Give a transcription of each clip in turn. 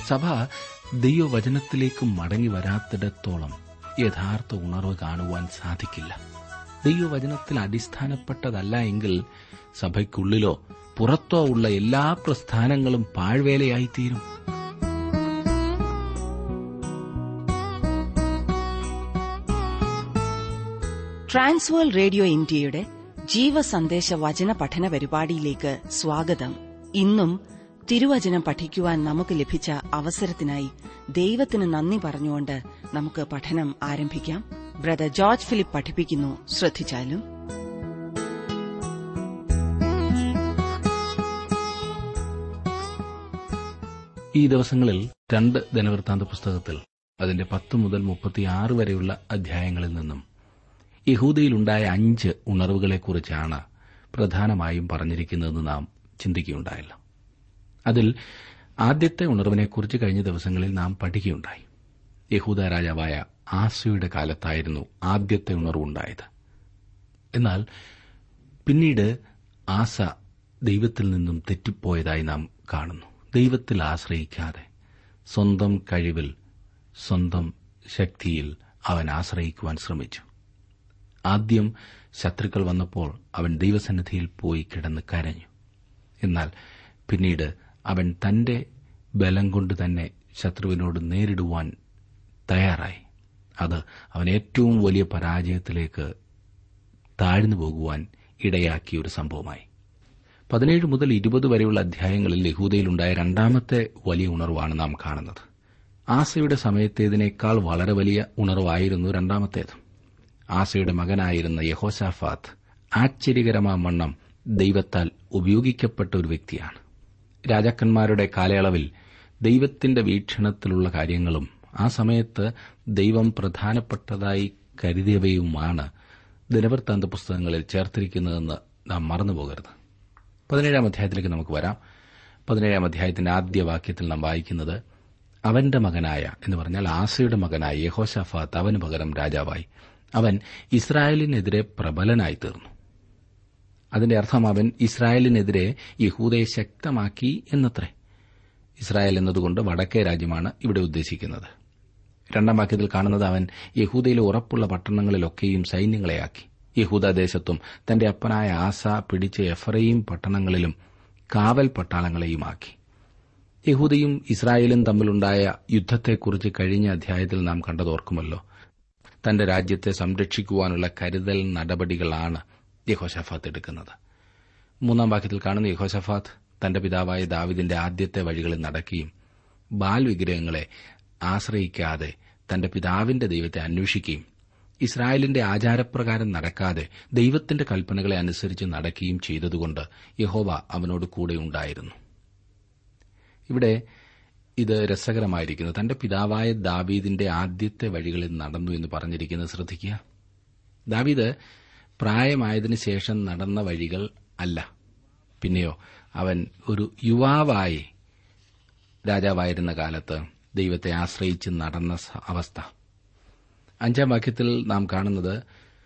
സഭ ദൈവവചനത്തിലേക്ക് മടങ്ങി വരാത്തിടത്തോളം യഥാർത്ഥ ഉണർവ് കാണുവാൻ സാധിക്കില്ല ദൈവവചനത്തിൽ അടിസ്ഥാനപ്പെട്ടതല്ല എങ്കിൽ സഭയ്ക്കുള്ളിലോ പുറത്തോ ഉള്ള എല്ലാ പ്രസ്ഥാനങ്ങളും പാഴ്വേലയായിത്തീരും ട്രാൻസ്വേൾ റേഡിയോ ഇന്ത്യയുടെ ജീവസന്ദേശ വചന പഠന പരിപാടിയിലേക്ക് സ്വാഗതം ഇന്നും തിരുവചനം പഠിക്കുവാൻ നമുക്ക് ലഭിച്ച അവസരത്തിനായി ദൈവത്തിന് നന്ദി പറഞ്ഞുകൊണ്ട് നമുക്ക് പഠനം ആരംഭിക്കാം ബ്രദർ ജോർജ് ഫിലിപ്പ് പഠിപ്പിക്കുന്നു ശ്രദ്ധിച്ചാലും ഈ ദിവസങ്ങളിൽ രണ്ട് ദിനവൃത്താന്ത പുസ്തകത്തിൽ അതിന്റെ പത്ത് മുതൽ മുപ്പത്തിയാറ് വരെയുള്ള അധ്യായങ്ങളിൽ നിന്നും യഹൂദയിലുണ്ടായ അഞ്ച് ഉണർവുകളെക്കുറിച്ചാണ് പ്രധാനമായും പറഞ്ഞിരിക്കുന്നതെന്ന് നാം ചിന്തിക്കുകയുണ്ടായല്ലോ അതിൽ ആദ്യത്തെ ഉണർവിനെക്കുറിച്ച് കഴിഞ്ഞ ദിവസങ്ങളിൽ നാം പഠിക്കുകയുണ്ടായി യഹൂദ രാജാവായ ആസയുടെ കാലത്തായിരുന്നു ആദ്യത്തെ ഉണർവുണ്ടായത് എന്നാൽ പിന്നീട് ആസ ദൈവത്തിൽ നിന്നും തെറ്റിപ്പോയതായി നാം കാണുന്നു ദൈവത്തിൽ ആശ്രയിക്കാതെ സ്വന്തം കഴിവിൽ സ്വന്തം ശക്തിയിൽ അവൻ ആശ്രയിക്കുവാൻ ശ്രമിച്ചു ആദ്യം ശത്രുക്കൾ വന്നപ്പോൾ അവൻ ദൈവസന്നിധിയിൽ പോയി കിടന്ന് കരഞ്ഞു എന്നാൽ പിന്നീട് അവൻ തന്റെ ബലം കൊണ്ട് തന്നെ ശത്രുവിനോട് നേരിടുവാൻ തയ്യാറായി അത് അവൻ ഏറ്റവും വലിയ പരാജയത്തിലേക്ക് താഴ്ന്നു പോകുവാൻ ഇടയാക്കിയ ഒരു സംഭവമായി പതിനേഴ് മുതൽ ഇരുപത് വരെയുള്ള അധ്യായങ്ങളിൽ യഹൂദയിലുണ്ടായ രണ്ടാമത്തെ വലിയ ഉണർവാണ് നാം കാണുന്നത് ആസയുടെ സമയത്തേതിനേക്കാൾ വളരെ വലിയ ഉണർവായിരുന്നു രണ്ടാമത്തേത് ആസയുടെ മകനായിരുന്ന യഹോസാഫാത്ത് ആശ്ചര്യകരമാവണ്ണം ദൈവത്താൽ ഉപയോഗിക്കപ്പെട്ട ഒരു വ്യക്തിയാണ് രാജാക്കന്മാരുടെ കാലയളവിൽ ദൈവത്തിന്റെ വീക്ഷണത്തിലുള്ള കാര്യങ്ങളും ആ സമയത്ത് ദൈവം പ്രധാനപ്പെട്ടതായി കരുതിയവയുമാണ് ദിനവൃത്താന്ത പുസ്തകങ്ങളിൽ ചേർത്തിരിക്കുന്നതെന്ന് നാം മറന്നുപോകരുത് പതിനേഴാം അധ്യായത്തിലേക്ക് നമുക്ക് വരാം പതിനേഴാം അധ്യായത്തിന്റെ ആദ്യ വാക്യത്തിൽ നാം വായിക്കുന്നത് അവന്റെ മകനായ എന്ന് പറഞ്ഞാൽ ആസയുടെ മകനായ യഹോഷാഫാത്ത് അവന് പകരം രാജാവായി അവൻ ഇസ്രായേലിനെതിരെ പ്രബലനായി തീർന്നു അതിന്റെ അർത്ഥം അവൻ ഇസ്രായേലിനെതിരെ യഹൂദയെ ശക്തമാക്കി എന്നത്രേ ഇസ്രായേൽ എന്നതുകൊണ്ട് വടക്കേ രാജ്യമാണ് ഇവിടെ ഉദ്ദേശിക്കുന്നത് രണ്ടാം വാക്യത്തിൽ കാണുന്നത് അവൻ യഹൂദയിലെ ഉറപ്പുള്ള പട്ടണങ്ങളിലൊക്കെയും സൈന്യങ്ങളെയാക്കി യഹൂദദേശത്തും തന്റെ അപ്പനായ ആസ പിടിച്ച എഫറയും പട്ടണങ്ങളിലും കാവൽ പട്ടാളങ്ങളെയുമാക്കി യഹൂദയും ഇസ്രായേലും തമ്മിലുണ്ടായ യുദ്ധത്തെക്കുറിച്ച് കഴിഞ്ഞ അധ്യായത്തിൽ നാം കണ്ടതോർക്കുമല്ലോ തന്റെ രാജ്യത്തെ സംരക്ഷിക്കുവാനുള്ള കരുതൽ നടപടികളാണ് യഹോഷഫാത്ത് എടുക്കുന്നത് മൂന്നാം വാക്യത്തിൽ കാണുന്ന യഹോഷഫാത്ത് തന്റെ പിതാവായ ദാവിദിന്റെ ആദ്യത്തെ വഴികളിൽ നടക്കുകയും ബാൽ വിഗ്രഹങ്ങളെ ആശ്രയിക്കാതെ തന്റെ പിതാവിന്റെ ദൈവത്തെ അന്വേഷിക്കുകയും ഇസ്രായേലിന്റെ ആചാരപ്രകാരം നടക്കാതെ ദൈവത്തിന്റെ കൽപ്പനകളെ അനുസരിച്ച് നടക്കുകയും ചെയ്തതുകൊണ്ട് യഹോവ അവനോട് കൂടെയുണ്ടായിരുന്നു ഇവിടെ ഇത് രസകരമായിരിക്കുന്നു തന്റെ പിതാവായ ദാവീദിന്റെ ആദ്യത്തെ വഴികളിൽ നടന്നു എന്ന് പറഞ്ഞിരിക്കുന്നത് ശ്രദ്ധിക്കുക ദാവീദ് പ്രായമായതിനു ശേഷം നടന്ന വഴികൾ അല്ല പിന്നെയോ അവൻ ഒരു യുവാവായി രാജാവായിരുന്ന കാലത്ത് ദൈവത്തെ ആശ്രയിച്ച് നടന്ന അവസ്ഥ അഞ്ചാം വാക്യത്തിൽ നാം കാണുന്നത്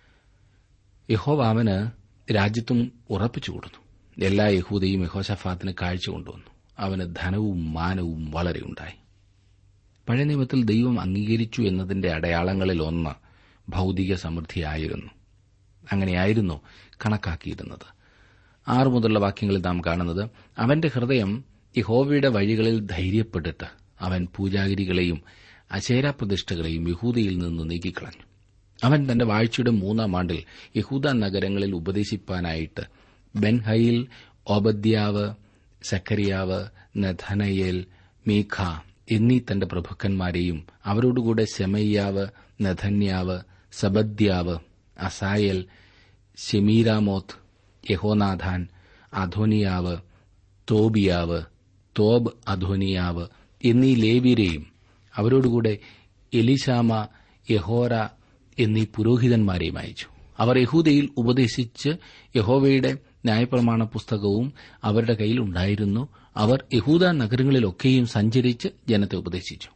യഹോവ അവന് രാജ്യത്തും ഉറപ്പിച്ചു കൊടുത്തു എല്ലാ യഹൂദയും യഹോഷഫാത്തിന് കാഴ്ച കൊണ്ടുവന്നു അവന് ധനവും മാനവും വളരെ ഉണ്ടായി പഴയ നിയമത്തിൽ ദൈവം അംഗീകരിച്ചു എന്നതിന്റെ അടയാളങ്ങളിൽ ഒന്ന് ഭൌതിക സമൃദ്ധിയായിരുന്നു അങ്ങനെയായിരുന്നു കണക്കാക്കിയിരുന്നത് ആറു മുതലുള്ള വാക്യങ്ങളിൽ നാം കാണുന്നത് അവന്റെ ഹൃദയം യഹോവയുടെ വഴികളിൽ ധൈര്യപ്പെട്ടിട്ട് അവൻ പൂജാഗിരികളെയും അശേരാപ്രതിഷ്ഠകളെയും യഹൂദയിൽ നിന്ന് നീക്കിക്കളഞ്ഞു അവൻ തന്റെ വാഴ്ചയുടെ മൂന്നാം ആണ്ടിൽ യഹൂദ നഗരങ്ങളിൽ ഉപദേശിപ്പാനായിട്ട് ബെൻഹയിൽ ഓബദ്യാവ് സക്കരിയാവ് നഥനയേൽ മീഖ എന്നീ തന്റെ പ്രഭുക്കന്മാരെയും അവരോടുകൂടെ ശെമയ്യാവ് നഥന്യാവ് സബദ്യാവ് അസായൽ ഷെമീരാമോത്ത് യഹോനാഥാൻ അധോനിയാവ് തോബിയാവ് തോബ് അധോനിയാവ് എന്നീ ലേവ്യരെയും അവരോടുകൂടെ എലിശാമ യഹോര എന്നീ പുരോഹിതന്മാരെയും അയച്ചു അവർ യഹൂദയിൽ ഉപദേശിച്ച് യഹോവയുടെ ന്യായപ്രമാണ പുസ്തകവും അവരുടെ കയ്യിൽ ഉണ്ടായിരുന്നു അവർ യഹൂദ നഗരങ്ങളിലൊക്കെയും സഞ്ചരിച്ച് ജനത്തെ ഉപദേശിച്ചു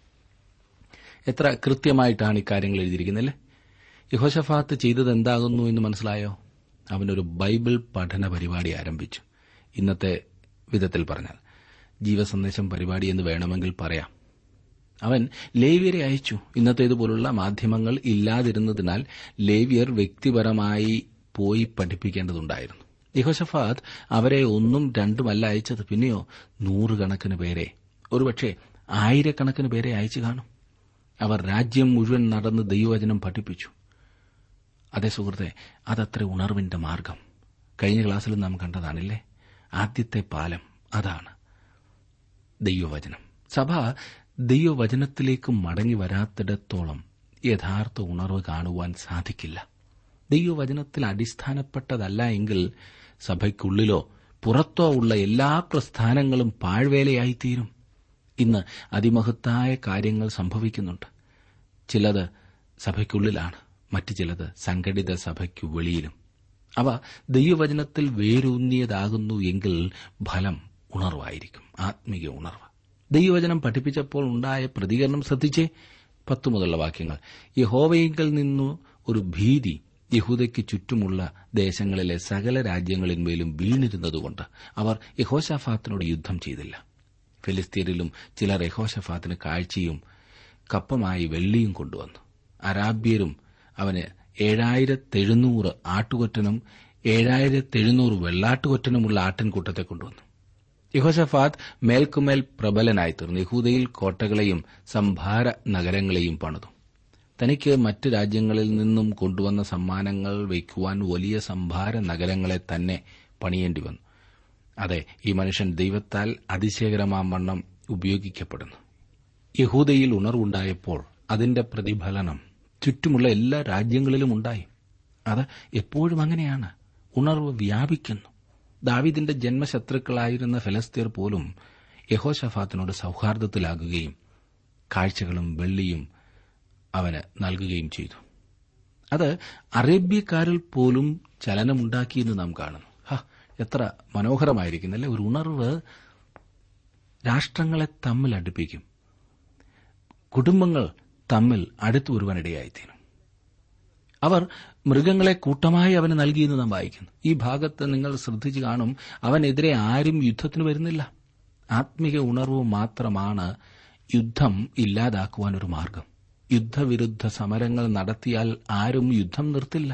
എത്ര കൃത്യമായിട്ടാണ് ഇക്കാര്യങ്ങൾ എഴുതിയിരിക്കുന്നല്ലേ യഹോഷഫാത്ത് ചെയ്തത് എന്താകുന്നു എന്ന് മനസ്സിലായോ അവനൊരു ബൈബിൾ പഠന പരിപാടി ആരംഭിച്ചു ഇന്നത്തെ വിധത്തിൽ പറഞ്ഞാൽ ജീവസന്ദേശം പരിപാടി എന്ന് വേണമെങ്കിൽ പറയാം അവൻ ലേവ്യരെ അയച്ചു ഇന്നത്തേതുപോലുള്ള മാധ്യമങ്ങൾ ഇല്ലാതിരുന്നതിനാൽ ലേവ്യർ വ്യക്തിപരമായി പോയി പഠിപ്പിക്കേണ്ടതുണ്ടായിരുന്നു യഹോഷഫാദ് അവരെ ഒന്നും രണ്ടുമല്ല അയച്ചത് പിന്നെയോ നൂറുകണക്കിന് പേരെ ഒരുപക്ഷെ ആയിരക്കണക്കിന് പേരെ അയച്ചു കാണും അവർ രാജ്യം മുഴുവൻ നടന്ന് ദൈവവചനം പഠിപ്പിച്ചു അതേ സുഹൃത്തെ അതത്ര ഉണർവിന്റെ മാർഗം കഴിഞ്ഞ ക്ലാസ്സിൽ നാം കണ്ടതാണില്ലേ ആദ്യത്തെ പാലം അതാണ് ദൈവവചനം സഭ ദൈവവചനത്തിലേക്ക് മടങ്ങി വരാത്തിടത്തോളം യഥാർത്ഥ ഉണർവ് കാണുവാൻ സാധിക്കില്ല ദൈവവചനത്തിൽ അടിസ്ഥാനപ്പെട്ടതല്ല എങ്കിൽ സഭയ്ക്കുള്ളിലോ പുറത്തോ ഉള്ള എല്ലാ പ്രസ്ഥാനങ്ങളും പാഴ്വേലയായിത്തീരും ഇന്ന് അതിമഹത്തായ കാര്യങ്ങൾ സംഭവിക്കുന്നുണ്ട് ചിലത് സഭയ്ക്കുള്ളിലാണ് മറ്റു ചിലത് സംഘടിത സഭയ്ക്കു വെളിയിലും അവ ദൈവവചനത്തിൽ വേരൂന്നിയതാകുന്നു എങ്കിൽ ഫലം ഉണർവായിരിക്കും ആത്മീയ ഉണർവ് ദൈവവചനം പഠിപ്പിച്ചപ്പോൾ ഉണ്ടായ പ്രതികരണം ശ്രദ്ധിച്ചേ പത്തു മുതലുള്ള വാക്യങ്ങൾ യഹോവയിങ്കൽ നിന്നു ഒരു ഭീതി യഹൂദയ്ക്ക് ചുറ്റുമുള്ള ദേശങ്ങളിലെ സകല രാജ്യങ്ങളിന്മേലും വീണിരുന്നതുകൊണ്ട് അവർ യഹോശാഫാത്തിനോട് യുദ്ധം ചെയ്തില്ല ഫിലിസ്തീനിലും ചിലർ യഹോശഫാത്തിന് കാഴ്ചയും കപ്പമായി വെള്ളിയും കൊണ്ടുവന്നു അരാബ്യരും അവന് ഏഴായിരത്തെഴുന്നൂറ് ആട്ടുകൊറ്റനും ഏഴായിരത്തെഴുന്നൂറ് വെള്ളാട്ടുകൊറ്റനുമുള്ള ആട്ടിൻകൂട്ടത്തെ കൊണ്ടുവന്നു യഹോശഫാത്ത് മേൽക്കുമേൽ പ്രബലനായി തീർന്നു യഹൂദയിൽ കോട്ടകളെയും സംഭാര നഗരങ്ങളെയും പണിതു തനിക്ക് മറ്റ് രാജ്യങ്ങളിൽ നിന്നും കൊണ്ടുവന്ന സമ്മാനങ്ങൾ വയ്ക്കുവാൻ വലിയ സംഭാര നഗരങ്ങളെ തന്നെ പണിയേണ്ടി വന്നു അതെ ഈ മനുഷ്യൻ ദൈവത്താൽ അതിശയകരമാം വണ്ണം ഉപയോഗിക്കപ്പെടുന്നു യഹൂദയിൽ ഉണർവുണ്ടായപ്പോൾ അതിന്റെ പ്രതിഫലനം ചുറ്റുമുള്ള എല്ലാ രാജ്യങ്ങളിലും ഉണ്ടായി അത് എപ്പോഴും അങ്ങനെയാണ് ഉണർവ് വ്യാപിക്കുന്നു ദാവിദിന്റെ ജന്മശത്രുക്കളായിരുന്ന ഫലസ്തീർ പോലും യഹോഷഫാത്തിനോട് സൌഹാർദ്ദത്തിലാകുകയും കാഴ്ചകളും വെള്ളിയും അവന് നൽകുകയും ചെയ്തു അത് അറേബ്യക്കാരിൽ പോലും ചലനമുണ്ടാക്കിയെന്ന് നാം കാണുന്നു ഹ എത്ര മനോഹരമായിരിക്കുന്നല്ലേ ഒരു ഉണർവ് രാഷ്ട്രങ്ങളെ തമ്മിൽ അടുപ്പിക്കും കുടുംബങ്ങൾ തമ്മിൽ അടുത്തു വരുവാനിടയായിത്തീരും അവർ മൃഗങ്ങളെ കൂട്ടമായി അവന് നൽകിയെന്ന് നാം വായിക്കുന്നു ഈ ഭാഗത്ത് നിങ്ങൾ ശ്രദ്ധിച്ചു കാണും അവനെതിരെ ആരും യുദ്ധത്തിന് വരുന്നില്ല ആത്മിക ഉണർവ് മാത്രമാണ് യുദ്ധം ഇല്ലാതാക്കുവാൻ ഒരു മാർഗം യുദ്ധവിരുദ്ധ സമരങ്ങൾ നടത്തിയാൽ ആരും യുദ്ധം നിർത്തില്ല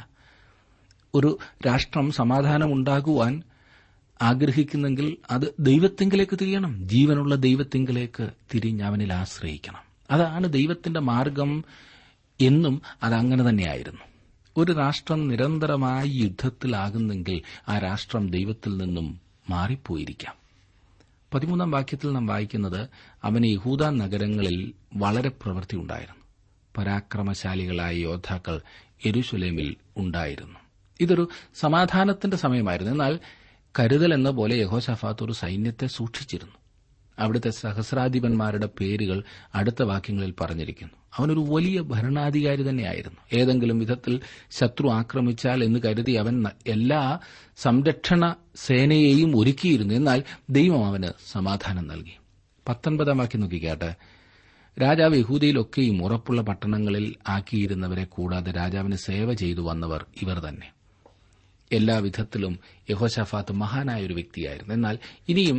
ഒരു രാഷ്ട്രം സമാധാനമുണ്ടാകുവാൻ ആഗ്രഹിക്കുന്നെങ്കിൽ അത് ദൈവത്തിങ്കിലേക്ക് തിരിയണം ജീവനുള്ള ദൈവത്തിങ്കിലേക്ക് തിരിഞ്ഞ് അവനിൽ ആശ്രയിക്കണം അതാണ് ദൈവത്തിന്റെ മാർഗം എന്നും അതങ്ങനെ തന്നെയായിരുന്നു ഒരു രാഷ്ട്രം നിരന്തരമായി യുദ്ധത്തിലാകുന്നെങ്കിൽ ആ രാഷ്ട്രം ദൈവത്തിൽ നിന്നും മാറിപ്പോയിരിക്കാം പതിമൂന്നാം വാക്യത്തിൽ നാം വായിക്കുന്നത് അവന് യഹൂദ നഗരങ്ങളിൽ വളരെ പ്രവൃത്തി ഉണ്ടായിരുന്നു പരാക്രമശാലികളായ യോദ്ധാക്കൾ എരുശുലേമിൽ ഉണ്ടായിരുന്നു ഇതൊരു സമാധാനത്തിന്റെ സമയമായിരുന്നു എന്നാൽ കരുതൽ എന്ന പോലെ യഹോശഫാത്ത് ഒരു സൈന്യത്തെ സൂക്ഷിച്ചിരുന്നു അവിടുത്തെ സഹസ്രാധിപന്മാരുടെ പേരുകൾ അടുത്ത വാക്യങ്ങളിൽ പറഞ്ഞിരിക്കുന്നു അവനൊരു വലിയ ഭരണാധികാരി തന്നെയായിരുന്നു ഏതെങ്കിലും വിധത്തിൽ ശത്രു ആക്രമിച്ചാൽ എന്ന് കരുതി അവൻ എല്ലാ സംരക്ഷണ സേനയെയും ഒരുക്കിയിരുന്നു എന്നാൽ ദൈവം അവന് സമാധാനം നൽകി പത്തൊൻപതാം വാക്യം നോക്കിക്കാട്ടെ രാജാവ് യഹൂദയിലൊക്കെയും ഉറപ്പുള്ള പട്ടണങ്ങളിൽ ആക്കിയിരുന്നവരെ കൂടാതെ രാജാവിന് സേവ ചെയ്തു വന്നവർ ഇവർ തന്നെ എല്ലാവിധത്തിലും യഹോശഫാത്ത് മഹാനായ ഒരു വ്യക്തിയായിരുന്നു എന്നാൽ ഇനിയും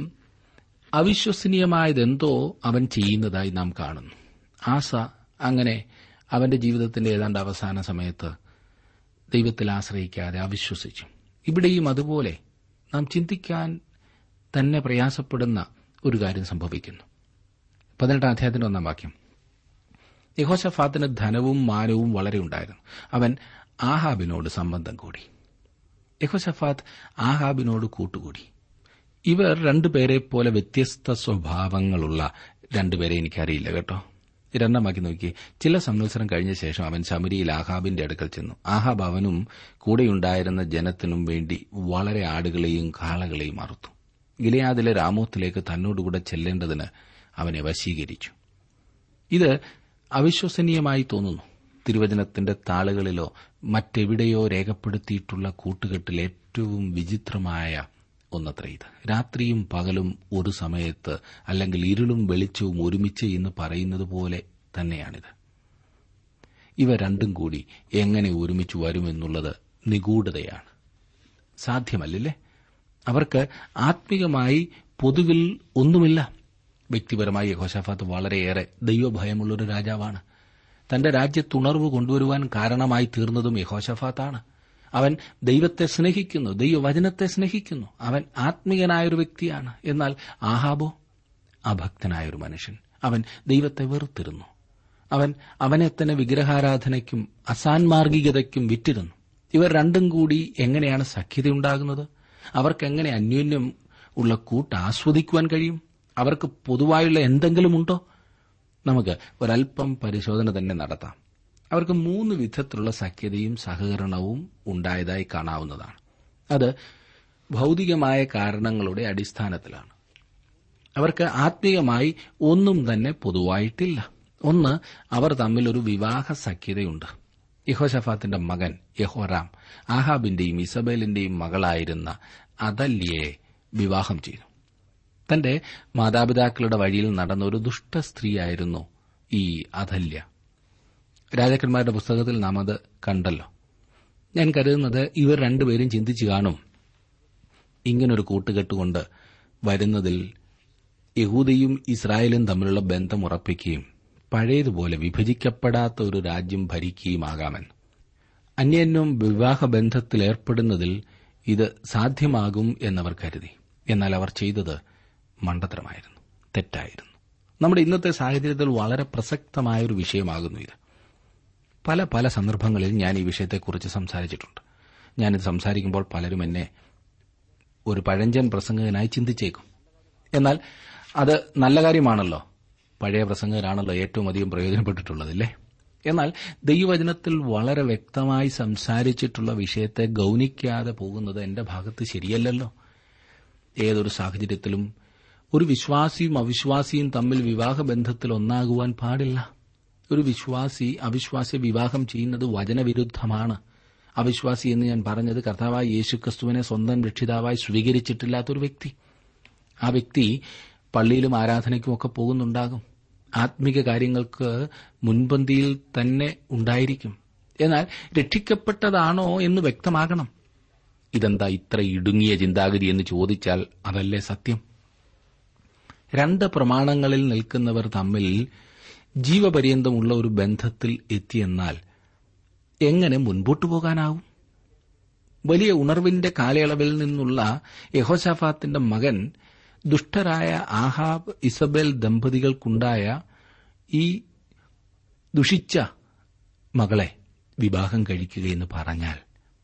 അവിശ്വസനീയമായതെന്തോ അവൻ ചെയ്യുന്നതായി നാം കാണുന്നു ആസ അങ്ങനെ അവന്റെ ജീവിതത്തിന്റെ ഏതാണ്ട് അവസാന സമയത്ത് ദൈവത്തിൽ ആശ്രയിക്കാതെ അവിശ്വസിച്ചു ഇവിടെയും അതുപോലെ നാം ചിന്തിക്കാൻ തന്നെ പ്രയാസപ്പെടുന്ന ഒരു കാര്യം സംഭവിക്കുന്നു പതിനെട്ടാം അധ്യായത്തിന്റെ ഒന്നാം വാക്യം യഹോശഫാത്തിന് ധനവും മാനവും വളരെ ഉണ്ടായിരുന്നു അവൻ ആഹാബിനോട് സംബന്ധം കൂടി യഹോശഫാത്ത് ആഹാബിനോട് കൂട്ടുകൂടി ഇവർ രണ്ടുപേരെ പോലെ വ്യത്യസ്ത സ്വഭാവങ്ങളുള്ള രണ്ടുപേരെ എനിക്കറിയില്ല കേട്ടോ രണ്ടാം വാക്യം നോക്കി ചില സംവത്സരം കഴിഞ്ഞ ശേഷം അവൻ ശമരിയിൽ ആഹാബിന്റെ അടുക്കൽ ചെന്നു ആഹാബ് അവനും കൂടെയുണ്ടായിരുന്ന ജനത്തിനും വേണ്ടി വളരെ ആടുകളെയും കാളകളെയും അറുത്തു ഗിലയാദിലെ രാമോത്തിലേക്ക് തന്നോടുകൂടെ ചെല്ലേണ്ടതിന് അവനെ വശീകരിച്ചു ഇത് അവിശ്വസനീയമായി തോന്നുന്നു തിരുവചനത്തിന്റെ താളുകളിലോ മറ്റെവിടെയോ രേഖപ്പെടുത്തിയിട്ടുള്ള കൂട്ടുകെട്ടിൽ ഏറ്റവും വിചിത്രമായ ഒന്നത്ര ഇത് രാത്രിയും പകലും ഒരു സമയത്ത് അല്ലെങ്കിൽ ഇരുളും വെളിച്ചവും ഒരുമിച്ച് എന്ന് പറയുന്നത് പോലെ തന്നെയാണിത് ഇവ രണ്ടും കൂടി എങ്ങനെ ഒരുമിച്ച് വരുമെന്നുള്ളത് നിഗൂഢതയാണ് സാധ്യമല്ലല്ലേ അവർക്ക് ആത്മികമായി പൊതുവിൽ ഒന്നുമില്ല വ്യക്തിപരമായി യഹോഷാഫാത്ത് വളരെയേറെ ദൈവഭയമുള്ളൊരു രാജാവാണ് തന്റെ രാജ്യത്തുണർവ് കൊണ്ടുവരുവാൻ കാരണമായി തീർന്നതും യഹോഷഫാത്താണ് അവൻ ദൈവത്തെ സ്നേഹിക്കുന്നു ദൈവവചനത്തെ സ്നേഹിക്കുന്നു അവൻ ആത്മീയനായൊരു വ്യക്തിയാണ് എന്നാൽ ആഹാബോ അഭക്തനായൊരു മനുഷ്യൻ അവൻ ദൈവത്തെ വെറുത്തിരുന്നു അവൻ അവനെ തന്നെ വിഗ്രഹാരാധനയ്ക്കും അസാൻമാർഗികതയ്ക്കും വിറ്റിരുന്നു ഇവർ രണ്ടും കൂടി എങ്ങനെയാണ് സഖ്യതയുണ്ടാകുന്നത് അവർക്കെങ്ങനെ അന്യോന്യം ഉള്ള കൂട്ട് ആസ്വദിക്കുവാൻ കഴിയും അവർക്ക് പൊതുവായുള്ള എന്തെങ്കിലും ഉണ്ടോ നമുക്ക് ഒരൽപ്പം പരിശോധന തന്നെ നടത്താം അവർക്ക് മൂന്ന് വിധത്തിലുള്ള സഖ്യതയും സഹകരണവും ഉണ്ടായതായി കാണാവുന്നതാണ് അത് ഭൗതികമായ കാരണങ്ങളുടെ അടിസ്ഥാനത്തിലാണ് അവർക്ക് ആത്മീയമായി ഒന്നും തന്നെ പൊതുവായിട്ടില്ല ഒന്ന് അവർ തമ്മിൽ ഒരു വിവാഹ സഖ്യതയുണ്ട് യഹോഷഫാത്തിന്റെ മകൻ യഹോറാം ആഹാബിന്റെയും ഇസബേലിന്റെയും മകളായിരുന്ന അതല്യയെ വിവാഹം ചെയ്തു തന്റെ മാതാപിതാക്കളുടെ വഴിയിൽ നടന്ന ഒരു ദുഷ്ട സ്ത്രീയായിരുന്നു ഈ അധല്യ രാജാക്കന്മാരുടെ പുസ്തകത്തിൽ നാം അത് കണ്ടല്ലോ ഞാൻ കരുതുന്നത് ഇവർ രണ്ടുപേരും ചിന്തിച്ചു കാണും ഇങ്ങനൊരു കൂട്ടുകെട്ടുകൊണ്ട് വരുന്നതിൽ യഹൂദയും ഇസ്രായേലും തമ്മിലുള്ള ബന്ധം ഉറപ്പിക്കുകയും പഴയതുപോലെ വിഭജിക്കപ്പെടാത്ത ഒരു രാജ്യം ഭരിക്കുകയുമാകാമെന്ന് അന്യന്യം വിവാഹബന്ധത്തിൽ ഏർപ്പെടുന്നതിൽ ഇത് സാധ്യമാകും എന്നവർ കരുതി എന്നാൽ അവർ ചെയ്തത് മണ്ടത്തരമായിരുന്നു തെറ്റായിരുന്നു നമ്മുടെ ഇന്നത്തെ സാഹചര്യത്തിൽ വളരെ പ്രസക്തമായ ഒരു വിഷയമാകുന്നു ഇത് പല പല സന്ദർഭങ്ങളിൽ ഞാൻ ഈ വിഷയത്തെക്കുറിച്ച് സംസാരിച്ചിട്ടുണ്ട് ഞാനിത് സംസാരിക്കുമ്പോൾ പലരും എന്നെ ഒരു പഴഞ്ചൻ പ്രസംഗകനായി ചിന്തിച്ചേക്കും എന്നാൽ അത് നല്ല കാര്യമാണല്ലോ പഴയ പ്രസംഗകരാണല്ലോ ഏറ്റവും അധികം പ്രയോജനപ്പെട്ടിട്ടുള്ളതല്ലേ എന്നാൽ ദൈവവചനത്തിൽ വളരെ വ്യക്തമായി സംസാരിച്ചിട്ടുള്ള വിഷയത്തെ ഗൌനിക്കാതെ പോകുന്നത് എന്റെ ഭാഗത്ത് ശരിയല്ലല്ലോ ഏതൊരു സാഹചര്യത്തിലും ഒരു വിശ്വാസിയും അവിശ്വാസിയും തമ്മിൽ വിവാഹബന്ധത്തിൽ ഒന്നാകുവാൻ പാടില്ല ഒരു വിശ്വാസി അവിശ്വാസിയെ വിവാഹം ചെയ്യുന്നത് വചനവിരുദ്ധമാണ് അവിശ്വാസി എന്ന് ഞാൻ പറഞ്ഞത് കർത്താവായ യേശുക്രിസ്തുവിനെ സ്വന്തം രക്ഷിതാവായി സ്വീകരിച്ചിട്ടില്ലാത്തൊരു വ്യക്തി ആ വ്യക്തി പള്ളിയിലും ആരാധനയ്ക്കും ഒക്കെ പോകുന്നുണ്ടാകും ആത്മിക കാര്യങ്ങൾക്ക് മുൻപന്തിയിൽ തന്നെ ഉണ്ടായിരിക്കും എന്നാൽ രക്ഷിക്കപ്പെട്ടതാണോ എന്ന് വ്യക്തമാകണം ഇതെന്താ ഇത്ര ഇടുങ്ങിയ ചിന്താഗതി എന്ന് ചോദിച്ചാൽ അതല്ലേ സത്യം രണ്ട് പ്രമാണങ്ങളിൽ നിൽക്കുന്നവർ തമ്മിൽ ജീവപര്യന്തമുള്ള ഒരു ബന്ധത്തിൽ എത്തിയെന്നാൽ എങ്ങനെ മുൻപോട്ടു പോകാനാവും വലിയ ഉണർവിന്റെ കാലയളവിൽ നിന്നുള്ള യഹോഷാഫാത്തിന്റെ മകൻ ദുഷ്ടരായ ആഹാബ് ഇസബേൽ ദമ്പതികൾക്കുണ്ടായ ഈ ദുഷിച്ച മകളെ വിവാഹം കഴിക്കുകയെന്ന് പറഞ്ഞാൽ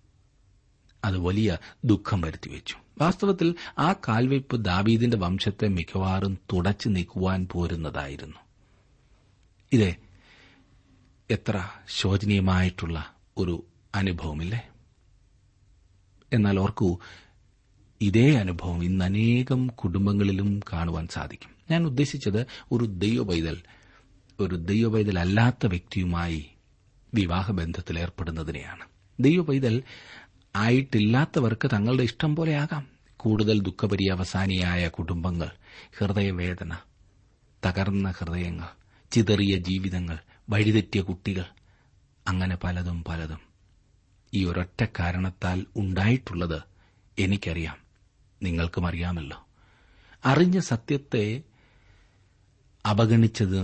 അത് വലിയ ദുഃഖം വരുത്തിവെച്ചു വാസ്തവത്തിൽ ആ കാൽവയ്പ് ദാവീദിന്റെ വംശത്തെ മിക്കവാറും തുടച്ചു നീക്കുവാൻ പോരുന്നതായിരുന്നു ഇത് എത്ര ശോചനീയമായിട്ടുള്ള ഒരു അനുഭവമില്ലേ എന്നാൽ ഓർക്കൂ ഇതേ അനുഭവം ഇന്ന് അനേകം കുടുംബങ്ങളിലും കാണുവാൻ സാധിക്കും ഞാൻ ഉദ്ദേശിച്ചത് ഒരു ദൈവപൈതൽ ഒരു ദൈവപൈതൽ അല്ലാത്ത വ്യക്തിയുമായി വിവാഹബന്ധത്തിൽ ഏർപ്പെടുന്നതിനെയാണ് ദൈവപൈതൽ ആയിട്ടില്ലാത്തവർക്ക് തങ്ങളുടെ ഇഷ്ടം പോലെയാകാം കൂടുതൽ ദുഃഖപര്യവസാനിയായ കുടുംബങ്ങൾ ഹൃദയവേദന തകർന്ന ഹൃദയങ്ങൾ ചിതറിയ ജീവിതങ്ങൾ വഴിതെറ്റിയ കുട്ടികൾ അങ്ങനെ പലതും പലതും ഈ ഒരൊറ്റ കാരണത്താൽ ഉണ്ടായിട്ടുള്ളത് എനിക്കറിയാം നിങ്ങൾക്കും അറിയാമല്ലോ അറിഞ്ഞ സത്യത്തെ അവഗണിച്ചത്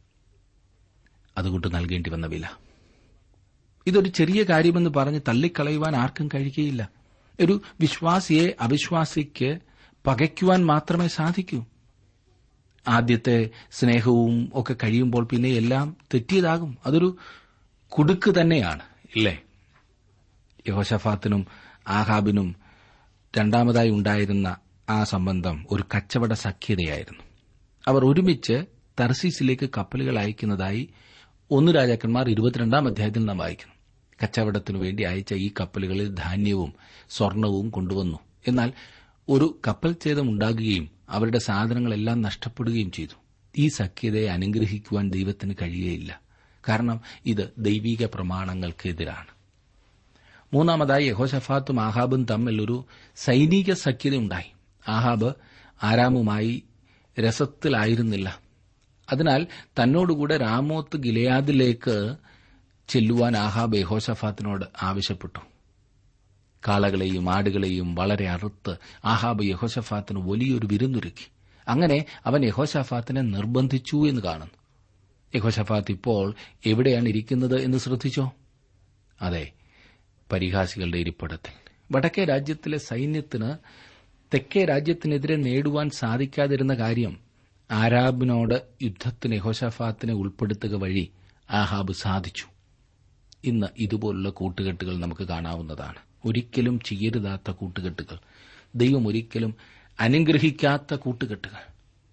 അതുകൊണ്ട് നൽകേണ്ടി വന്ന വില ഇതൊരു ചെറിയ കാര്യമെന്ന് പറഞ്ഞ് തള്ളിക്കളയുവാൻ ആർക്കും കഴിയുകയില്ല ഒരു വിശ്വാസിയെ അവിശ്വാസിക്ക് പകയ്ക്കുവാൻ മാത്രമേ സാധിക്കൂ ആദ്യത്തെ സ്നേഹവും ഒക്കെ കഴിയുമ്പോൾ പിന്നെ എല്ലാം തെറ്റിയതാകും അതൊരു കുടുക്ക് തന്നെയാണ് ഇല്ലേ യഹോഷഫാത്തിനും ആഹാബിനും രണ്ടാമതായി ഉണ്ടായിരുന്ന ആ സംബന്ധം ഒരു കച്ചവട സഖ്യതയായിരുന്നു അവർ ഒരുമിച്ച് തർസീസിലേക്ക് കപ്പലുകൾ അയക്കുന്നതായി ഒന്ന് രാജാക്കന്മാർ ഇരുപത്തിരണ്ടാം അധ്യായത്തിൽ നാം വായിക്കുന്നു കച്ചവടത്തിനു വേണ്ടി അയച്ച ഈ കപ്പലുകളിൽ ധാന്യവും സ്വർണവും കൊണ്ടുവന്നു എന്നാൽ ഒരു കപ്പൽ ഛേദം ഉണ്ടാകുകയും അവരുടെ സാധനങ്ങളെല്ലാം നഷ്ടപ്പെടുകയും ചെയ്തു ഈ സഖ്യതയെ അനുഗ്രഹിക്കുവാൻ ദൈവത്തിന് കഴിയുകയില്ല കാരണം ഇത് ദൈവിക പ്രമാണങ്ങൾക്കെതിരാണ് മൂന്നാമതായി യഹോഷഫാത്തും ആഹാബും തമ്മിൽ ഒരു സൈനിക സഖ്യതയുണ്ടായി ആഹാബ് ആരാമുമായി രസത്തിലായിരുന്നില്ല അതിനാൽ തന്നോടുകൂടെ രാമോത്ത് ഗിലയാദിലേക്ക് ചെല്ലുവാൻ ആഹാബ് യഹോഷഫാത്തിനോട് ആവശ്യപ്പെട്ടു കാളകളെയും ആടുകളെയും വളരെ അറുത്ത് ആഹാബ് യഹോഷഫാത്തിന് വലിയൊരു വിരുന്നൊരുക്കി അങ്ങനെ അവൻ യഹോഷഫാത്തിനെ നിർബന്ധിച്ചു എന്ന് കാണുന്നു യഹോഷഫാത്ത് ഇപ്പോൾ എവിടെയാണ് ഇരിക്കുന്നത് എന്ന് ശ്രദ്ധിച്ചോ അതെ പരിഹാസികളുടെ ഇരിപ്പിടത്തിൽ വടക്കേ രാജ്യത്തിലെ സൈന്യത്തിന് തെക്കേ രാജ്യത്തിനെതിരെ നേടുവാൻ സാധിക്കാതിരുന്ന കാര്യം ആരാബിനോട് യുദ്ധത്തിന് യഹോഷഫാത്തിനെ ഉൾപ്പെടുത്തുക വഴി ആഹാബ് സാധിച്ചു ഇന്ന് ഇതുപോലുള്ള കൂട്ടുകെട്ടുകൾ നമുക്ക് കാണാവുന്നതാണ് ഒരിക്കലും ചെയ്യരുതാത്ത കൂട്ടുകെട്ടുകൾ ദൈവം ഒരിക്കലും അനുഗ്രഹിക്കാത്ത കൂട്ടുകെട്ടുകൾ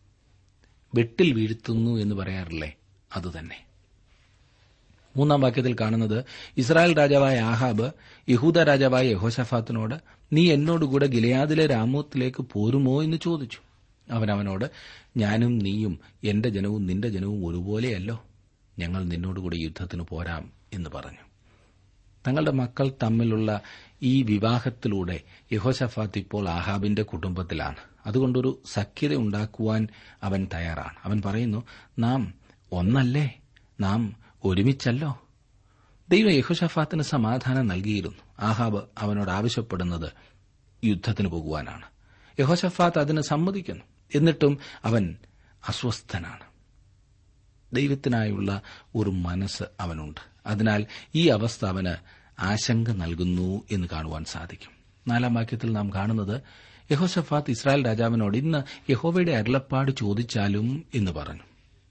വെട്ടിൽ വീഴ്ത്തുന്നു എന്ന് പറയാറില്ലേ അതുതന്നെ മൂന്നാം വാക്യത്തിൽ കാണുന്നത് ഇസ്രായേൽ രാജാവായ ആഹാബ് യഹൂദ രാജാവായ യഹോഷഫാത്തിനോട് നീ എന്നോടുകൂടെ ഗിലയാദിലെ രാമോത്തിലേക്ക് പോരുമോ എന്ന് ചോദിച്ചു അവൻ അവനോട് ഞാനും നീയും എന്റെ ജനവും നിന്റെ ജനവും ഒരുപോലെയല്ലോ ഞങ്ങൾ നിന്നോടുകൂടെ യുദ്ധത്തിന് പോരാം എന്ന് പറഞ്ഞു തങ്ങളുടെ മക്കൾ തമ്മിലുള്ള ഈ വിവാഹത്തിലൂടെ യഹോഷഫാത്ത് ഇപ്പോൾ ആഹാബിന്റെ കുടുംബത്തിലാണ് അതുകൊണ്ടൊരു സഖ്യത ഉണ്ടാക്കുവാൻ അവൻ തയ്യാറാണ് അവൻ പറയുന്നു നാം ഒന്നല്ലേ നാം ഒരുമിച്ചല്ലോ ദൈവം യഹോഷഫാത്തിന് സമാധാനം നൽകിയിരുന്നു ആഹാബ് അവനോട് ആവശ്യപ്പെടുന്നത് യുദ്ധത്തിന് പോകുവാനാണ് യഹോഷഫാത്ത് അതിന് സമ്മതിക്കുന്നു എന്നിട്ടും അവൻ അസ്വസ്ഥനാണ് ദൈവത്തിനായുള്ള ഒരു മനസ്സ് അവനുണ്ട് അതിനാൽ ഈ അവസ്ഥ അവന് ആശങ്ക നൽകുന്നു എന്ന് കാണുവാൻ സാധിക്കും നാലാം വാക്യത്തിൽ നാം കാണുന്നത് യഹോഷഫാത്ത് ഇസ്രായേൽ രാജാവിനോട് ഇന്ന് യഹോവയുടെ അരുളപ്പാട് ചോദിച്ചാലും എന്ന് പറഞ്ഞു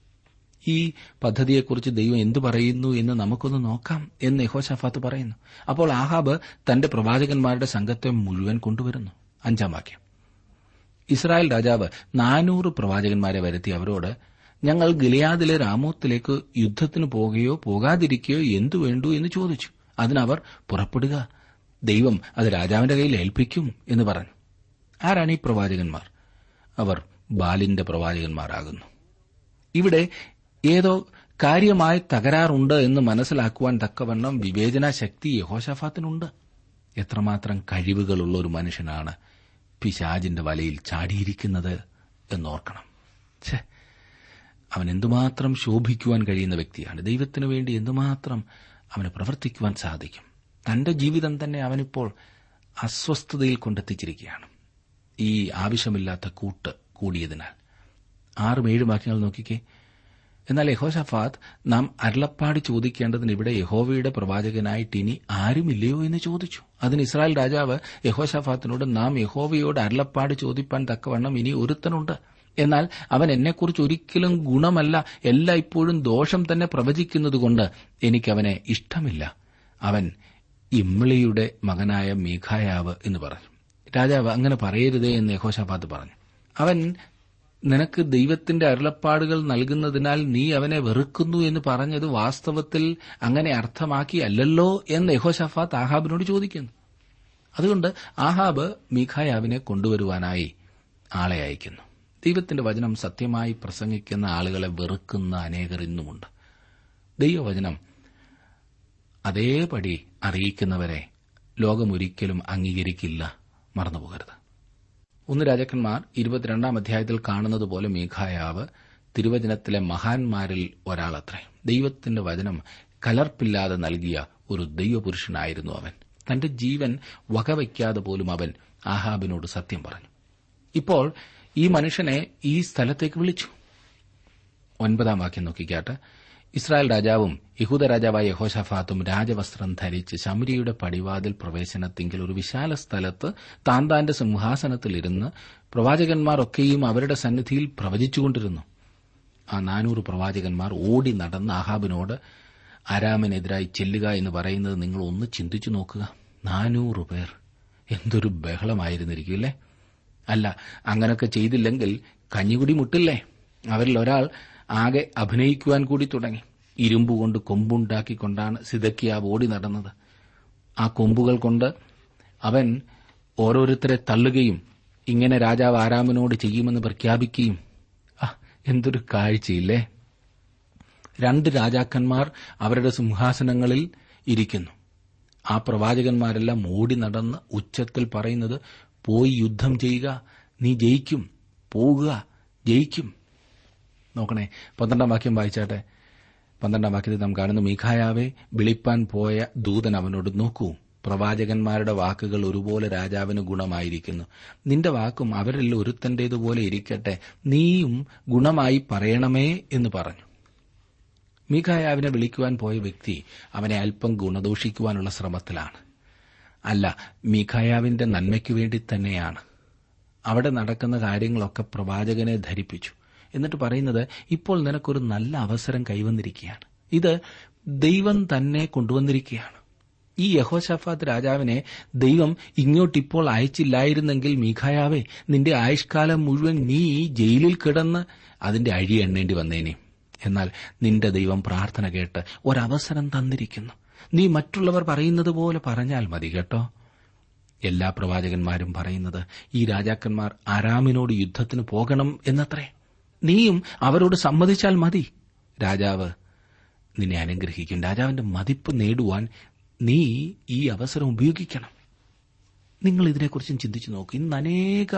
ഈ പദ്ധതിയെക്കുറിച്ച് ദൈവം എന്തു പറയുന്നു എന്ന് നമുക്കൊന്ന് നോക്കാം എന്ന് യഹോഷഫാത്ത് പറയുന്നു അപ്പോൾ ആഹാബ് തന്റെ പ്രവാചകന്മാരുടെ സംഘത്തെ മുഴുവൻ കൊണ്ടുവരുന്നു അഞ്ചാം വാക്യം ഇസ്രായേൽ രാജാവ് നാനൂറ് പ്രവാചകന്മാരെ വരുത്തി അവരോട് ഞങ്ങൾ ഗിലിയാദിലെ രാമോത്തിലേക്ക് യുദ്ധത്തിന് പോകുകയോ പോകാതിരിക്കുകയോ എന്തു വേണ്ടു എന്ന് ചോദിച്ചു അതിനവർ പുറപ്പെടുക ദൈവം അത് രാജാവിന്റെ കയ്യിൽ ഏൽപ്പിക്കും എന്ന് പറഞ്ഞു ആരാണ് ഈ പ്രവാചകന്മാർ അവർ ബാലിന്റെ പ്രവാചകന്മാരാകുന്നു ഇവിടെ ഏതോ കാര്യമായ തകരാറുണ്ട് എന്ന് മനസ്സിലാക്കുവാൻ തക്കവണ്ണം വിവേചന ശക്തി യഹോഷഫാത്തിനുണ്ട് എത്രമാത്രം കഴിവുകളുള്ള ഒരു മനുഷ്യനാണ് പിശാജിന്റെ വലയിൽ ചാടിയിരിക്കുന്നത് എന്നോർക്കണം ഛേ അവൻ എന്തുമാത്രം ശോഭിക്കുവാൻ കഴിയുന്ന വ്യക്തിയാണ് ദൈവത്തിനു വേണ്ടി എന്തുമാത്രം അവന് പ്രവർത്തിക്കുവാൻ സാധിക്കും തന്റെ ജീവിതം തന്നെ അവനിപ്പോൾ അസ്വസ്ഥതയിൽ കൊണ്ടെത്തിച്ചിരിക്കുകയാണ് ഈ ആവശ്യമില്ലാത്ത കൂട്ട് കൂടിയതിനാൽ ആറും ഏഴും വാക്യങ്ങൾ നോക്കിക്കേ എന്നാൽ യഹോഷഫാത്ത് നാം അരുളപ്പാട് ചോദിക്കേണ്ടതിന് ഇവിടെ യഹോവയുടെ പ്രവാചകനായിട്ട് ഇനി ആരുമില്ലയോ എന്ന് ചോദിച്ചു അതിന് ഇസ്രായേൽ രാജാവ് യഹോഷഫാത്തിനോട് നാം യഹോവയോട് അരുളപ്പാട് ചോദിപ്പാൻ തക്കവണ്ണം ഇനി ഒരുത്തനുണ്ട് എന്നാൽ അവൻ എന്നെക്കുറിച്ച് ഒരിക്കലും ഗുണമല്ല എല്ലാം ഇപ്പോഴും ദോഷം തന്നെ പ്രവചിക്കുന്നതുകൊണ്ട് എനിക്കവനെ ഇഷ്ടമില്ല അവൻ ഇമ്മിളിയുടെ മകനായ മീഖായാവ് എന്ന് പറഞ്ഞു രാജാവ് അങ്ങനെ പറയരുതേ എന്ന് യഹോഷഫാത്ത് പറഞ്ഞു അവൻ നിനക്ക് ദൈവത്തിന്റെ അരുളപ്പാടുകൾ നൽകുന്നതിനാൽ നീ അവനെ വെറുക്കുന്നു എന്ന് പറഞ്ഞത് വാസ്തവത്തിൽ അങ്ങനെ അർത്ഥമാക്കിയല്ലോ എന്ന് യഹോഷഫാത്ത് ആഹാബിനോട് ചോദിക്കുന്നു അതുകൊണ്ട് ആഹാബ് മീഖായാവിനെ കൊണ്ടുവരുവാനായി ആളെ അയക്കുന്നു ദൈവത്തിന്റെ വചനം സത്യമായി പ്രസംഗിക്കുന്ന ആളുകളെ വെറുക്കുന്ന അനേകർ ഇന്നുമുണ്ട് ദൈവവചനം അതേപടി അറിയിക്കുന്നവരെ ലോകമൊരിക്കലും അംഗീകരിക്കില്ല മറന്നുപോകരുത് ഒന്ന് രാജാക്കന്മാർ ഇരുപത്തിരണ്ടാം അധ്യായത്തിൽ കാണുന്നത് പോലെ മീഖായാവ് തിരുവചനത്തിലെ മഹാന്മാരിൽ ഒരാളത്രേ ദൈവത്തിന്റെ വചനം കലർപ്പില്ലാതെ നൽകിയ ഒരു ദൈവപുരുഷനായിരുന്നു അവൻ തന്റെ ജീവൻ വകവയ്ക്കാതെ പോലും അവൻ ആഹാബിനോട് സത്യം പറഞ്ഞു ഇപ്പോൾ ഈ മനുഷ്യനെ ഈ സ്ഥലത്തേക്ക് വിളിച്ചു ഒൻപതാം വാക്യം നോക്കിക്കാട്ട് ഇസ്രായേൽ രാജാവും യഹൂദ രാജാവായ യഹോഷഫാത്തും രാജവസ്ത്രം ധരിച്ച് ശമരിയുടെ പടിവാതിൽ പ്രവേശനത്തിങ്കിൽ ഒരു വിശാല സ്ഥലത്ത് താൻ താന്റെ സിംഹാസനത്തിലിരുന്ന് പ്രവാചകന്മാരൊക്കെയും അവരുടെ സന്നിധിയിൽ പ്രവചിച്ചുകൊണ്ടിരുന്നു ആ നാനൂറ് പ്രവാചകന്മാർ ഓടി നടന്ന് ആഹാബിനോട് ആരാമിനെതിരായി ചെല്ലുക എന്ന് പറയുന്നത് നിങ്ങൾ ഒന്ന് ചിന്തിച്ചു നോക്കുക നാനൂറ് പേർ എന്തൊരു ബഹളമായിരുന്നിരിക്കില്ലേ അല്ല അങ്ങനൊക്കെ ചെയ്തില്ലെങ്കിൽ കഞ്ഞികുടി മുട്ടില്ലേ അവരിൽ ഒരാൾ ആകെ അഭിനയിക്കുവാൻ കൂടി തുടങ്ങി ഇരുമ്പുകൊണ്ട് കൊമ്പുണ്ടാക്കിക്കൊണ്ടാണ് സിതക്കിയാവ് ഓടി നടന്നത് ആ കൊമ്പുകൾ കൊണ്ട് അവൻ ഓരോരുത്തരെ തള്ളുകയും ഇങ്ങനെ രാജാവ് ആരാമനോട് ചെയ്യുമെന്ന് പ്രഖ്യാപിക്കുകയും ആ എന്തൊരു കാഴ്ചയില്ലേ രണ്ട് രാജാക്കന്മാർ അവരുടെ സിംഹാസനങ്ങളിൽ ഇരിക്കുന്നു ആ പ്രവാചകന്മാരെല്ലാം ഓടി നടന്ന് ഉച്ചത്തിൽ പറയുന്നത് പോയി യുദ്ധം ചെയ്യുക നീ ജയിക്കും പോവുക ജയിക്കും നോക്കണേ പന്ത്രണ്ടാം വാക്യം വായിച്ചാട്ടെ പന്ത്രണ്ടാം വാക്യത്തിൽ നാം കാണുന്നു മീഖായാവെ വിളിപ്പാൻ പോയ ദൂതൻ അവനോട് നോക്കൂ പ്രവാചകന്മാരുടെ വാക്കുകൾ ഒരുപോലെ രാജാവിന് ഗുണമായിരിക്കുന്നു നിന്റെ വാക്കും അവരിൽ ഒരുത്തന്റേതുപോലെ ഇരിക്കട്ടെ നീയും ഗുണമായി പറയണമേ എന്ന് പറഞ്ഞു മീഖായാവിനെ വിളിക്കുവാൻ പോയ വ്യക്തി അവനെ അല്പം ഗുണദോഷിക്കുവാനുള്ള ശ്രമത്തിലാണ് അല്ല മീഖായാവിന്റെ നന്മയ്ക്കു വേണ്ടി തന്നെയാണ് അവിടെ നടക്കുന്ന കാര്യങ്ങളൊക്കെ പ്രവാചകനെ ധരിപ്പിച്ചു എന്നിട്ട് പറയുന്നത് ഇപ്പോൾ നിനക്കൊരു നല്ല അവസരം കൈവന്നിരിക്കുകയാണ് ഇത് ദൈവം തന്നെ കൊണ്ടുവന്നിരിക്കുകയാണ് ഈ യഹോഷഫാത്ത് രാജാവിനെ ദൈവം ഇങ്ങോട്ടിപ്പോൾ അയച്ചില്ലായിരുന്നെങ്കിൽ മീഖായാവേ നിന്റെ ആയുഷ്കാലം മുഴുവൻ നീ ജയിലിൽ കിടന്ന് അതിന്റെ അഴി എണ്ണേണ്ടി വന്നേനെ എന്നാൽ നിന്റെ ദൈവം പ്രാർത്ഥന കേട്ട് ഒരവസരം തന്നിരിക്കുന്നു നീ മറ്റുള്ളവർ പറയുന്നത് പോലെ പറഞ്ഞാൽ മതി കേട്ടോ എല്ലാ പ്രവാചകന്മാരും പറയുന്നത് ഈ രാജാക്കന്മാർ ആരാമിനോട് യുദ്ധത്തിന് പോകണം എന്നത്രേ നീയും അവരോട് സമ്മതിച്ചാൽ മതി രാജാവ് നിന്നെ അനുഗ്രഹിക്കും രാജാവിന്റെ മതിപ്പ് നേടുവാൻ നീ ഈ അവസരം ഉപയോഗിക്കണം നിങ്ങൾ ഇതിനെക്കുറിച്ചും ചിന്തിച്ചു നോക്കൂ ഇന്ന് അനേക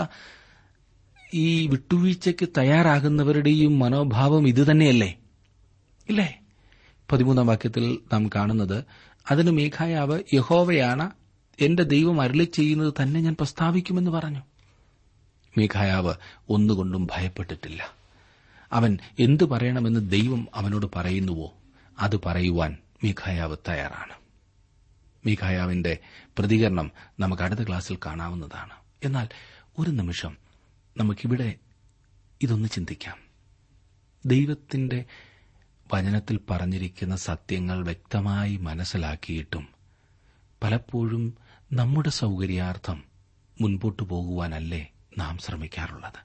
ഈ വിട്ടുവീഴ്ചയ്ക്ക് തയ്യാറാകുന്നവരുടെയും മനോഭാവം ഇതുതന്നെയല്ലേ ഇല്ലേ പതിമൂന്നാം വാക്യത്തിൽ നാം കാണുന്നത് അതിന് മേഘായാവ് യഹോവയാണ് എന്റെ ദൈവം അരളി ചെയ്യുന്നത് തന്നെ ഞാൻ പ്രസ്താവിക്കുമെന്ന് പറഞ്ഞു മേഘായാവ് ഒന്നുകൊണ്ടും ഭയപ്പെട്ടിട്ടില്ല അവൻ എന്തു പറയണമെന്ന് ദൈവം അവനോട് പറയുന്നുവോ അത് പറയുവാൻ മീഖായാവ് തയ്യാറാണ് മീഖായാവിന്റെ പ്രതികരണം നമുക്ക് അടുത്ത ക്ലാസ്സിൽ കാണാവുന്നതാണ് എന്നാൽ ഒരു നിമിഷം നമുക്കിവിടെ ഇതൊന്ന് ചിന്തിക്കാം ദൈവത്തിന്റെ വചനത്തിൽ പറഞ്ഞിരിക്കുന്ന സത്യങ്ങൾ വ്യക്തമായി മനസ്സിലാക്കിയിട്ടും പലപ്പോഴും നമ്മുടെ സൗകര്യാർത്ഥം മുൻപോട്ടു പോകുവാനല്ലേ നാം ശ്രമിക്കാറുള്ളത്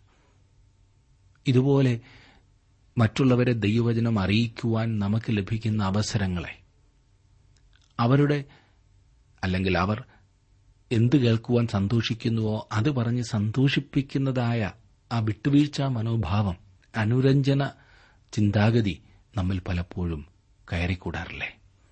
ഇതുപോലെ മറ്റുള്ളവരെ ദൈവവചനം അറിയിക്കുവാൻ നമുക്ക് ലഭിക്കുന്ന അവസരങ്ങളെ അവരുടെ അല്ലെങ്കിൽ അവർ എന്ത് കേൾക്കുവാൻ സന്തോഷിക്കുന്നുവോ അത് പറഞ്ഞ് സന്തോഷിപ്പിക്കുന്നതായ ആ വിട്ടുവീഴ്ച മനോഭാവം അനുരഞ്ജന ചിന്താഗതി നമ്മിൽ പലപ്പോഴും കയറിക്കൂടാറില്ലേ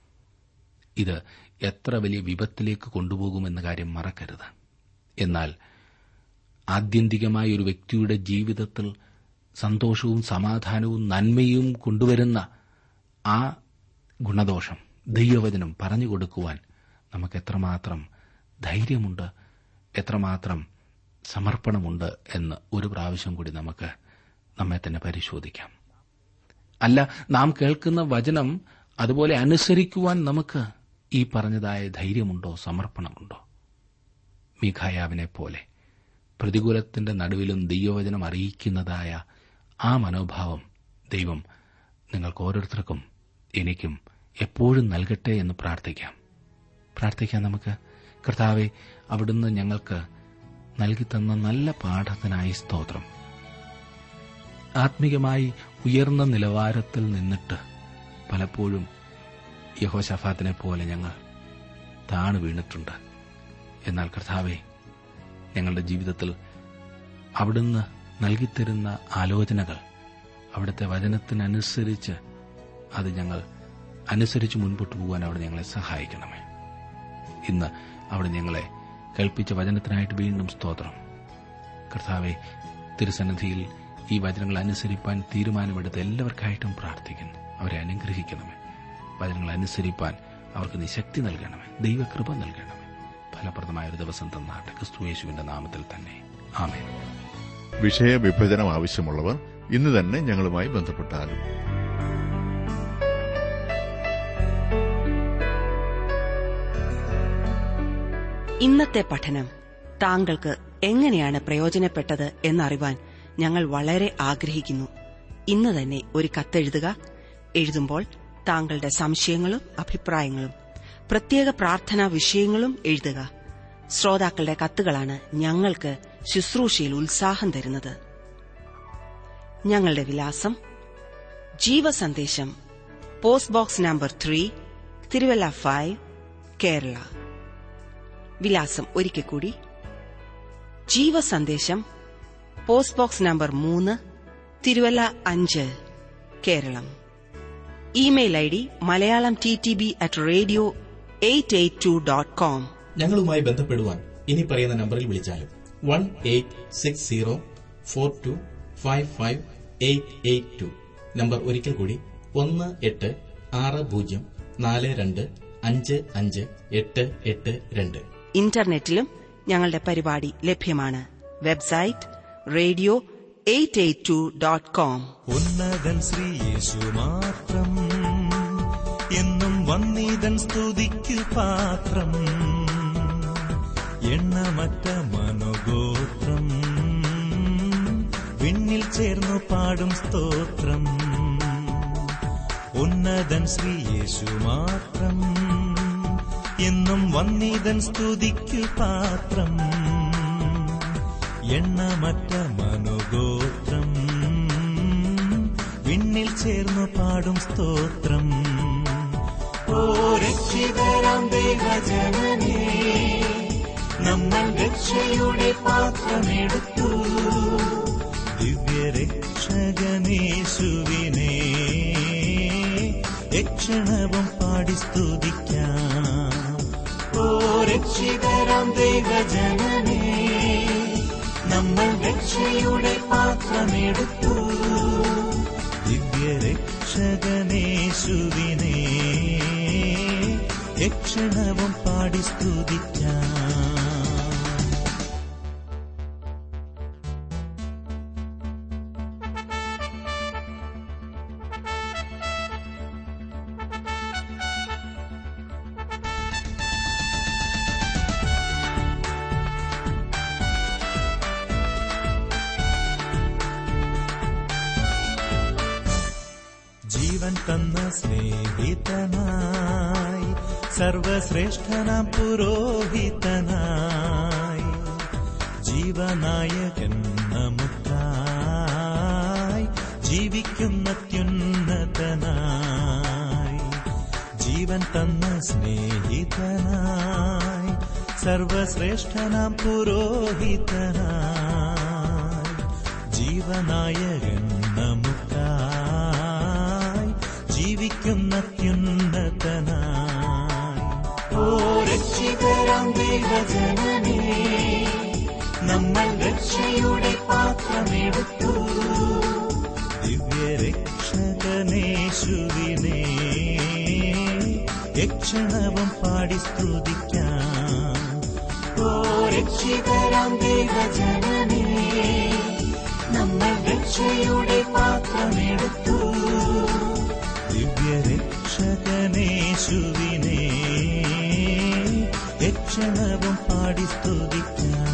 ഇത് എത്ര വലിയ വിപത്തിലേക്ക് കൊണ്ടുപോകുമെന്ന കാര്യം മറക്കരുത് എന്നാൽ ആത്യന്തികമായ ഒരു വ്യക്തിയുടെ ജീവിതത്തിൽ സന്തോഷവും സമാധാനവും നന്മയും കൊണ്ടുവരുന്ന ആ ഗുണദോഷം ദൈവവചനം പറഞ്ഞു കൊടുക്കുവാൻ നമുക്ക് എത്രമാത്രം ധൈര്യമുണ്ട് എത്രമാത്രം സമർപ്പണമുണ്ട് എന്ന് ഒരു പ്രാവശ്യം കൂടി നമുക്ക് നമ്മെ തന്നെ പരിശോധിക്കാം അല്ല നാം കേൾക്കുന്ന വചനം അതുപോലെ അനുസരിക്കുവാൻ നമുക്ക് ഈ പറഞ്ഞതായ ധൈര്യമുണ്ടോ സമർപ്പണമുണ്ടോ മീഖായാവിനെ പോലെ പ്രതികൂലത്തിന്റെ നടുവിലും ദൈവവചനം അറിയിക്കുന്നതായ ആ മനോഭാവം ദൈവം നിങ്ങൾക്ക് ഓരോരുത്തർക്കും എനിക്കും എപ്പോഴും നൽകട്ടെ എന്ന് പ്രാർത്ഥിക്കാം പ്രാർത്ഥിക്കാം നമുക്ക് കർത്താവെ അവിടുന്ന് ഞങ്ങൾക്ക് നൽകിത്തന്ന നല്ല പാഠത്തിനായി സ്തോത്രം ആത്മീകമായി ഉയർന്ന നിലവാരത്തിൽ നിന്നിട്ട് പലപ്പോഴും യഹോശഫാത്തിനെ പോലെ ഞങ്ങൾ താണു വീണിട്ടുണ്ട് എന്നാൽ കർത്താവെ ഞങ്ങളുടെ ജീവിതത്തിൽ അവിടുന്ന് നൽകിത്തരുന്ന ആലോചനകൾ അവിടുത്തെ വചനത്തിനനുസരിച്ച് അത് ഞങ്ങൾ അനുസരിച്ച് മുൻപോട്ട് പോകാൻ അവിടെ ഞങ്ങളെ സഹായിക്കണമേ ഇന്ന് അവിടെ ഞങ്ങളെ കൽപ്പിച്ച വചനത്തിനായിട്ട് വീണ്ടും സ്തോത്രം കർത്താവെ തിരുസന്നിധിയിൽ ഈ വചനങ്ങൾ അനുസരിപ്പാൻ തീരുമാനമെടുത്ത എല്ലാവർക്കായിട്ടും പ്രാർത്ഥിക്കുന്നു അവരെ അനുഗ്രഹിക്കണമേ വചനങ്ങൾ അനുസരിപ്പാൻ അവർക്ക് നീ ശക്തി നൽകണമേ ദൈവകൃപ നൽകണമേ ഫലപ്രദമായ ഒരു ദിവസം തന്നാട്ടെ ക്രിസ്തു യേശുവിന്റെ നാമത്തിൽ തന്നെ ആമേൻ വിഷയവിഭജനം ആവശ്യമുള്ളവർ ഇന്ന് തന്നെ ഞങ്ങളുമായി ബന്ധപ്പെട്ടാലും ഇന്നത്തെ പഠനം താങ്കൾക്ക് എങ്ങനെയാണ് പ്രയോജനപ്പെട്ടത് എന്നറിവാൻ ഞങ്ങൾ വളരെ ആഗ്രഹിക്കുന്നു ഇന്ന് തന്നെ ഒരു കത്തെഴുതുക എഴുതുമ്പോൾ താങ്കളുടെ സംശയങ്ങളും അഭിപ്രായങ്ങളും പ്രത്യേക പ്രാർത്ഥനാ വിഷയങ്ങളും എഴുതുക ശ്രോതാക്കളുടെ കത്തുകളാണ് ഞങ്ങൾക്ക് ശുശ്രൂഷയിൽ ഉത്സാഹം തരുന്നത് ഞങ്ങളുടെ വിലാസം Jeevasandesham post box number three Thiruvalla five Kerala വിലാസം ഒരിക്കൽ കൂടി ജീവസന്ദേശം പോസ്റ്റ് ബോക്സ് നമ്പർ മൂന്ന് തിരുവല്ല അഞ്ച് Keralam email I D Malayalam T T B at radio eight eight two dot com ഞങ്ങളുമായി ബന്ധപ്പെടുവാൻ ഇനി പറയുന്ന നമ്പറിൽ വിളിച്ചാലും one eight six zero four two five five eight eight two number ഒരിക്കൽ കൂടി ഒന്ന് എട്ട് ആറ് പൂജ്യം നാല് രണ്ട് അഞ്ച് അഞ്ച് എട്ട് എട്ട് രണ്ട് ഇന്റർനെറ്റിലും ഞങ്ങളുടെ പരിപാടി ലഭ്യമാണ് website radio eight eight two dot com ഉന്നതൻ ശ്രീയേശു മാത്രം എന്നും വന്നീതൻ സ്തുതിക്കു പാത്രം എണ്ണമറ്റ മനോഗോത്രം വിണ്ണിൽ ചേർന്നു പാടും സ്തോത്രം ഉന്നതൻ ശ്രീയേശു മാത്രം എന്നും വന്നീതൻ സ്തുതിക്കു പാത്രം എണ്ണമറ്റ മനോഗോത്രം വിണ്ണിൽ ചേർന്നു പാടും സ്തോത്രം ഓ രക്ഷിതരാം ദൈവജനനേ നമ്മൾ രക്ഷയുടെ പാത്രമെടുത്തു ദിവ്യരക്ഷകനേശുവിനെ രക്ഷണവും പാടി സ്തുതിക്കാം ഓ രക്ഷിതരാം ദൈവജനനേ നമ്മൾ രക്ഷയുടെ പാത്രമെടുത്തു ദിവ്യരക്ഷകനേശുവിനെ രക്ഷണവും പാടി സ്തുതിക്കാം ജീവൻ തന്ന സ്നേഹിതനായി സർവശ്രേഷ്ഠനാം പുരോഹിതനായി ജീവനായകൻ നമുക്കായി ജീവിക്കുന്ന അത്യുന്നതനായി ജീവൻ തന്ന സ്നേഹിതനായി സർവശ്രേഷ്ഠനാം പുരോഹിതനായി ജീവനായകൻ നമുക്കായി ജീവിക്കുന്ന അത്യുന്നതനായി ഓ രക്ഷിതരാം ദൈവജനനേ നമ്മൾ രക്ഷയുടെ പാത്രമെടുത്തു ദിവ്യരക്ഷകനേശുവിനെ രക്ഷണവും പാടി സ്തുതിക്കാം ഓ രക്ഷിതരാം ദൈവജനനേ നമ്മൾ രക്ഷയുടെ പാത്രമെടുത്തു ദിവ്യരക്ഷകനേശുവിനെ രക്ഷണവും പാടി സ്തുതിക്കാം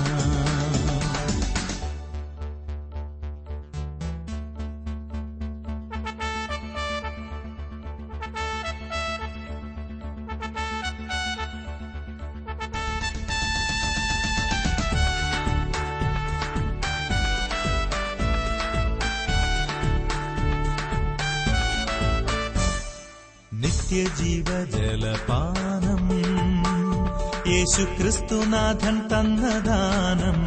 നിത്യജീവജലപാനം യേശു ക്രിസ്തുനാഥൻ തന്നദാനം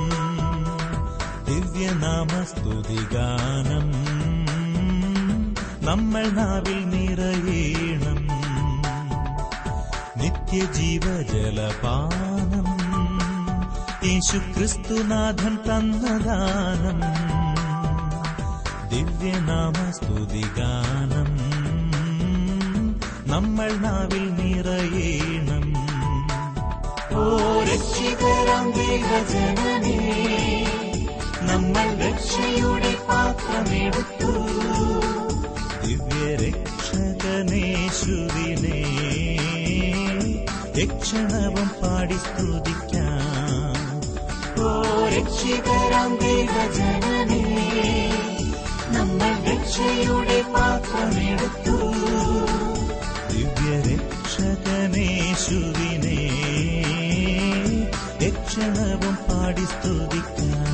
ദിവ്യനാമസ്തുതിഗാനം നമ്മൾ നാവിൽ നിറയേണം നിത്യജീവജലപാനം യേശു ക്രിസ്തുനാഥൻ തന്നദാനം ദിവ്യനാമസ്തുതിഗാനം നമ്മൾ നാവിൽ നിറയേണം ഓ രക്ഷിതരാം ദൈവജനനേ നമ്മൾ രക്ഷയുടെ പാത്രമെടുത്തു ദിവ്യരക്ഷകനേശുവിനെ രക്ഷണവും പാടി സ്തുതിക്കാം ഓ രക്ഷിതരാം ദൈവജനനേ നമ്മൾ രക്ഷയുടെ പാത്രമെടുത്തു ദിവ്യരക്ഷകനേശുവിനെ രക്ഷണവും പാടി സ്തുതിക്കാം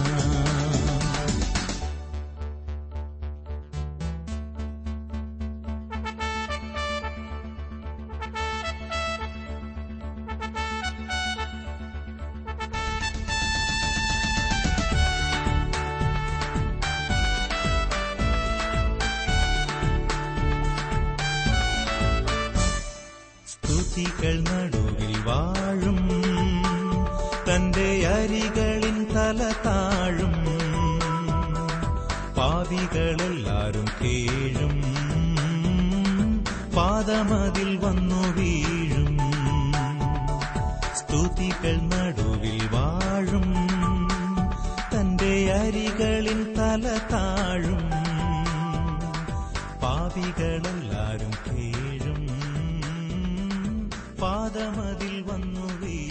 സ്തുതികൾ നടുവിൽ വാഴും തന്റെ അരികളിൻ തല താഴും പാവികളെല്ലാരും കേഴും പാദമതിൽ വന്നു വീഴും നടുവിൽ വാഴും തന്റെ അരികളിൻ തല താഴും പാപികളെല്ലാരും കീഴും പാദമതിൽ വന്നു വീഴും